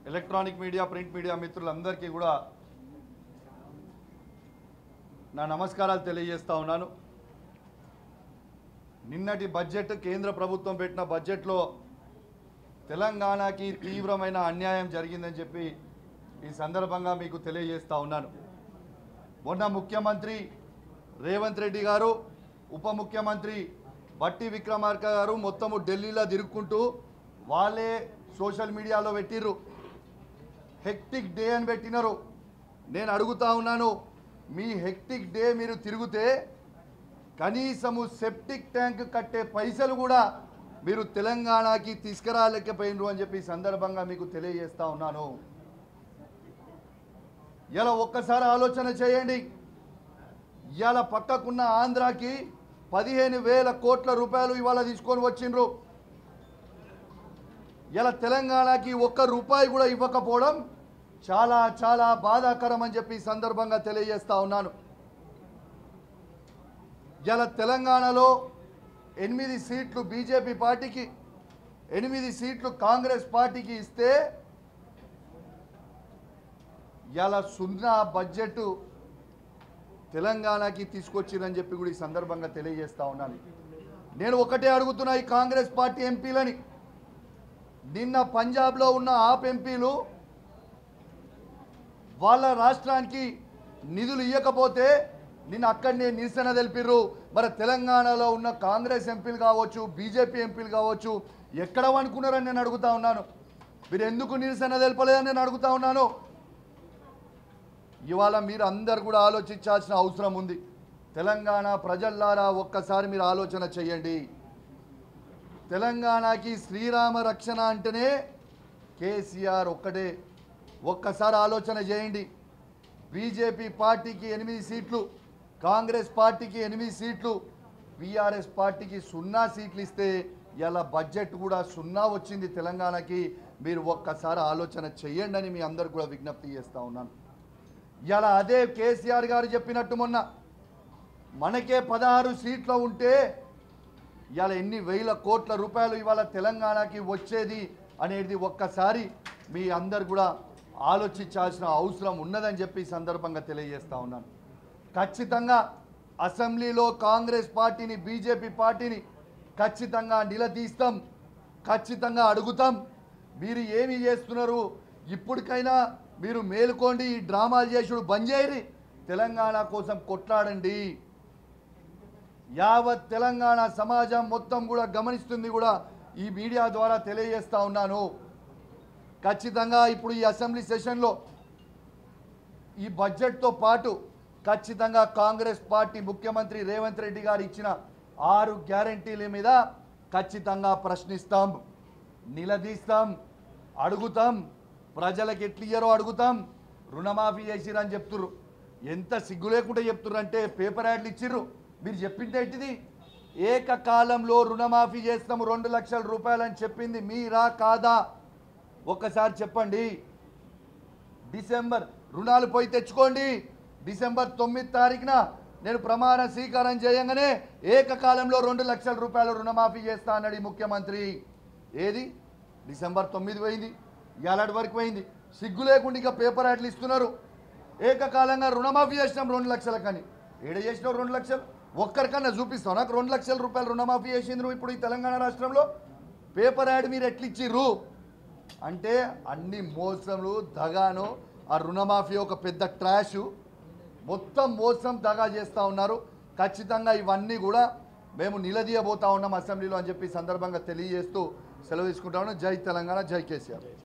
electronic media print media మిత్రులందరికీ కూడా నా నమస్కారాలు తెలియజేస్తా ఉన్నాను నిన్నటి బడ్జెట్ కేంద్ర ప్రభుత్వం పెట్టిన బడ్జెట్లో తెలంగాణకి తీవ్రమైన అన్యాయం జరిగిందని చెప్పి ఈ సందర్భంగా మీకు తెలియజేస్తా ఉన్నాను మొన్న ముఖ్యమంత్రి రేవంత్ రెడ్డి గారు ఉప ముఖ్యమంత్రి బట్టి విక్రమార్క గారు మొత్తము ఢిల్లీలో తిరుక్కుంటూ వాళ్ళే సోషల్ మీడియాలో పెట్టిర్రు హెక్టిక్ డే అని పెట్టినారు నేను అడుగుతా ఉన్నాను మీ హెక్టిక్ డే మీరు తిరిగితే కనీసము సెప్టిక్ ట్యాంక్ కట్టే పైసలు కూడా మీరు తెలంగాణకి తీసుకురాలేకపోయినరు అని చెప్పి ఈ సందర్భంగా మీకు తెలియజేస్తా ఉన్నాను ఇలా ఒక్కసారి ఆలోచన చేయండి ఇవాళ పక్కకున్న ఆంధ్రాకి పదిహేను వేల కోట్ల రూపాయలు ఇవాళ తీసుకొని వచ్చిండ్రు ఇలా తెలంగాణకి ఒక్క రూపాయి కూడా ఇవ్వకపోవడం చాలా చాలా బాధాకరం అని చెప్పి ఈ సందర్భంగా తెలియజేస్తా ఉన్నాను ఇలా తెలంగాణలో ఎనిమిది సీట్లు బీజేపీ పార్టీకి ఎనిమిది సీట్లు కాంగ్రెస్ పార్టీకి ఇస్తే ఇలా సున్నా బడ్జెట్ తెలంగాణకి తీసుకొచ్చిందని చెప్పి కూడా ఈ సందర్భంగా తెలియజేస్తా ఉన్నాను నేను ఒకటే అడుగుతున్నా ఈ కాంగ్రెస్ పార్టీ ఎంపీలని నిన్న పంజాబ్లో ఉన్న ఆప్ ఎంపీలు వాళ్ళ రాష్ట్రానికి నిధులు ఇవ్వకపోతే నిన్న అక్కడనే నిరసన తెలిపిర్రు మరి తెలంగాణలో ఉన్న కాంగ్రెస్ ఎంపీలు కావచ్చు బీజేపీ ఎంపీలు కావచ్చు ఎక్కడ అనుకున్నారని నేను అడుగుతా ఉన్నాను మీరు ఎందుకు నిరసన తెలపలేదని నేను అడుగుతా ఉన్నాను ఇవాళ మీరు అందరు కూడా ఆలోచించాల్సిన అవసరం ఉంది తెలంగాణ ప్రజల్లారా ఒక్కసారి మీరు ఆలోచన చేయండి తెలంగాణకి శ్రీరామ రక్షణ అంటేనే కేసీఆర్ ఒక్కటే ఒక్కసారి ఆలోచన చేయండి బీజేపీ పార్టీకి ఎనిమిది సీట్లు కాంగ్రెస్ పార్టీకి ఎనిమిది సీట్లు బీఆర్ఎస్ పార్టీకి సున్నా సీట్లు ఇస్తే ఇలా బడ్జెట్ కూడా సున్నా వచ్చింది తెలంగాణకి మీరు ఒక్కసారి ఆలోచన చేయండి అని మీ అందరు కూడా విజ్ఞప్తి చేస్తూ ఉన్నాను ఇలా అదే కేసీఆర్ గారు చెప్పినట్టు మొన్న మనకే పదహారు సీట్లు ఉంటే ఇవాళ ఎన్ని వేల కోట్ల రూపాయలు ఇవాళ తెలంగాణకి వచ్చేది అనేది ఒక్కసారి మీ అందరు కూడా ఆలోచించాల్సిన అవసరం ఉన్నదని చెప్పి ఈ సందర్భంగా తెలియజేస్తా ఉన్నాను ఖచ్చితంగా అసెంబ్లీలో కాంగ్రెస్ పార్టీని బీజేపీ పార్టీని ఖచ్చితంగా నిలదీస్తాం ఖచ్చితంగా అడుగుతాం మీరు ఏమి చేస్తున్నారు ఇప్పటికైనా మీరు మేలుకోండి ఈ డ్రామాలు చేసుడు బంద్ చేయరి తెలంగాణ కోసం కొట్లాడండి యావత్ తెలంగాణ సమాజం మొత్తం కూడా గమనిస్తుంది కూడా ఈ మీడియా ద్వారా తెలియజేస్తా ఉన్నాను ఖచ్చితంగా ఇప్పుడు ఈ అసెంబ్లీ సెషన్లో ఈ బడ్జెట్తో పాటు ఖచ్చితంగా కాంగ్రెస్ పార్టీ ముఖ్యమంత్రి రేవంత్ రెడ్డి గారు ఇచ్చిన ఆరు గ్యారంటీల మీద ఖచ్చితంగా ప్రశ్నిస్తాం నిలదీస్తాం అడుగుతాం ప్రజలకు ఎట్లియ్యారో అడుగుతాం రుణమాఫీ చేసిరని చెప్తుర్రు ఎంత సిగ్గు లేకుండా చెప్తుర్రు అంటే పేపర్ యాడ్లు ఇచ్చిర్రు మీరు చెప్పింది ఏంటిది ఏకకాలంలో రుణమాఫీ చేస్తాము రెండు లక్షల రూపాయలని చెప్పింది మీరా కాదా ఒక్కసారి చెప్పండి డిసెంబర్ రుణాలు పోయి తెచ్చుకోండి డిసెంబర్ తొమ్మిది తారీఖున నేను ప్రమాణ స్వీకారం చేయంగానే ఏకకాలంలో రెండు లక్షల రూపాయలు రుణమాఫీ చేస్తా అన్నాడు ఈ ముఖ్యమంత్రి ఏది డిసెంబర్ తొమ్మిది పోయింది ఏలాంటి వరకు పోయింది సిగ్గు లేకుండా ఇక పేపర్ యాడ్లు ఇస్తున్నారు ఏకకాలంగా రుణమాఫీ చేసినాం రెండు లక్షల కానీ ఏడ చేసినావు రెండు లక్షలు ఒక్కరికన్నా చూపిస్తావు నాకు రెండు లక్షల రూపాయలు రుణమాఫీ చేసిండ్రు ఇప్పుడు ఈ తెలంగాణ రాష్ట్రంలో పేపర్ యాడ్ మీరు ఎట్లిచ్చిర్రు అంటే అన్ని మోసములు దగాను ఆ రుణమాఫీ ఒక పెద్ద ట్రాష్ మొత్తం మోసం దగా చేస్తూ ఉన్నారు ఖచ్చితంగా ఇవన్నీ కూడా మేము నిలదీయబోతా ఉన్నాం అసెంబ్లీలో అని చెప్పి ఈ సందర్భంగా తెలియజేస్తూ సెలవు తీసుకుంటా ఉన్నాం జై తెలంగాణ జై కేసీఆర్